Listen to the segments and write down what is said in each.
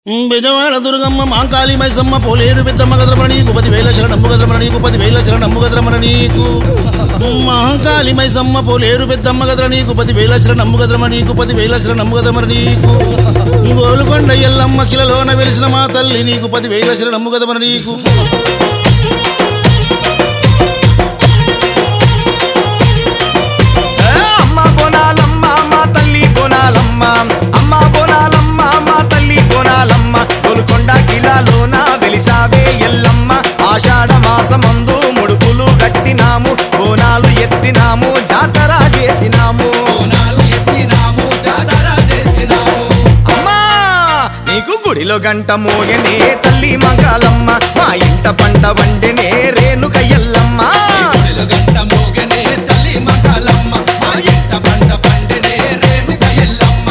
బెజవాడ దుర్గమ్మ మాంకాళి మైసమ్మ పోలేరు పెద్దమ్మ గద్రమణ నీకు పదివేల శరణమ్ము గద్రమణ నీకు పదివేల శరణమ్ము గద్రమణ నీకు మహంకాళి మైసమ్మ పోలేరు పెద్దమ్మ గద్ర నీకు పదివేల శరణమ్ము గద్రమ నీకు పదివేల శరణమ్ము గద్రమణ నీకు గోలుకొండ ఎల్లమ్మ కిలలోన వెలిసిన మా తల్లి నీకు పదివేల శరణమ్ము గద్రమణ నీకు అమ్మ బోనాలమ్మ మా తల్లి బోనాలమ్మ అమ్మ బోనాలమ్మ మా తల్లి బోనాలమ్మ గోలుకొండ కిలాలోన వెలిసావే ఎల్లమ్మ ఆషాఢ మాసమందు ముడుపులు కట్టినాము బోనాలు ఎత్తినాము జాతర చేసినాము బోనాలు ఎత్తినాము జాతర చేసినాము అమ్మా నీకు గుడిలో గంట మోగనే తల్లి మంగాలమ్మ మా ఇంట పంట వండెనే రేణుక ఎల్లమ్మ గుడిలో గంట మోగనే తల్లి మకాలమ్మ మా ఇంట పంట పండనే రేణుక ఎల్లమ్మ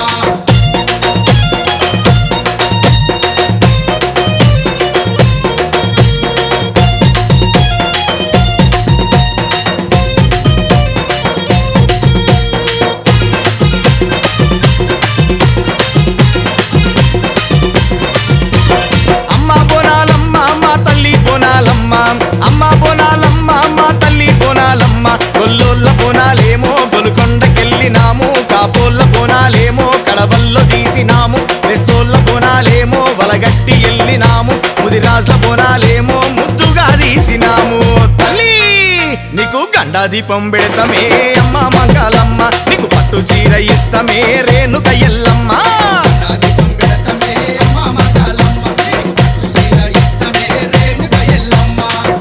అమ్మ బోనాలమ్మ మా తల్లి బోనాలమ్మ అమ్మ బోనాలమ్మ మా తల్లి బోనాలమ్మ గొల్లోళ్ళ బోనాలేమో గొలుకొండకెళ్ళినాము కాపోళ్ళ బోనాలేమో కడవల్లో తీసినాము వెస్తోళ్ళ బోనాలేమో వలగట్టి ఎల్లినాము ముదిరాజుల బోనాలేమో ముద్దుగా తీసినాము తల్లి నీకు గండా దీపం పెడతామే అమ్మ మంగళమ్మ నీకు పట్టు చీర ఇస్తమే రేణుక ఎల్లమ్మ నా దీపం పెడతమే అమ్మ మకాలమ్మ నీకు పట్టు చీర ఇస్తమే రేణుక ఎల్లమ్మ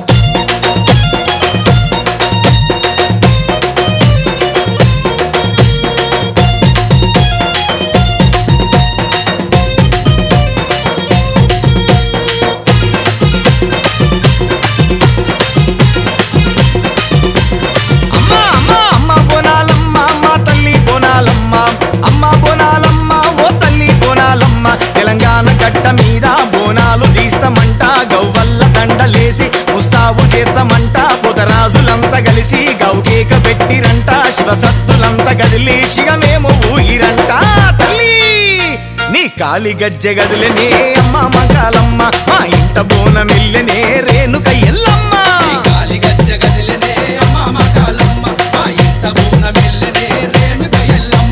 అమ్మ అమ్మ అమ్మ బోనాలమ్మ మా తల్లి బోనాలమ్మ అమ్మ బోనాలమ్మ ఓ తల్లి బోనాలమ్మ తెలంగాణ గడ్డ మీద బోనాలు తీస్తామంట గవ్వల్ల దండలేసి ముస్తాబు చేస్తామంట పుతరాజులంతా కలిసి గౌకేక పెట్టిరంట శివసత్తులంతా గదిలి శిగమేమో ఊగిరంట తల్లి నీ కాలి గజ్జె గదిలనే అమ్మ మంకాలమ్మ మా ఇంట బోనమిల్లెనే రేణుక ఎల్లమ్మ ఈ గాలి గజ్జ గదిలనే అమ్మ మకాలమ్మ మా ఇంట బూన మెల్లనే రేణుక ఎల్లమ్మ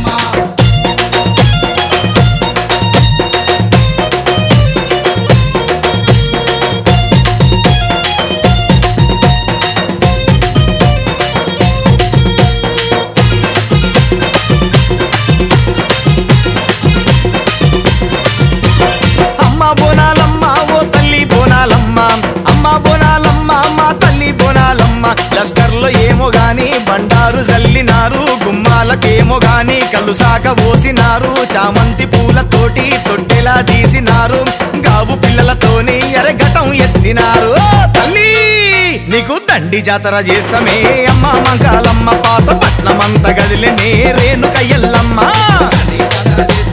అమ్మ బోనాలమ్మ ఓ తల్లి బోనాలమ్మ అమ్మ బోనాలమ్మ మా తల్లి బోనాలమ్మ లస్కర్లో ఏమో గాని బండారు జల్లినారు గుమ్మాలకేమో గాని కళ్ళు సాక పోసినారు చామంతి పూలతోటి తొట్టెలా తీసినారు గావు పిల్లలతోని ఎరగటం ఎత్తినారు ఓ తల్లి నీకు దండి జాతర చేస్తామే అమ్మ మంకాలమ్మ పాత పట్నమంత గదిలే రేణుక ఎల్లమ్మ నీ జాతర చేసి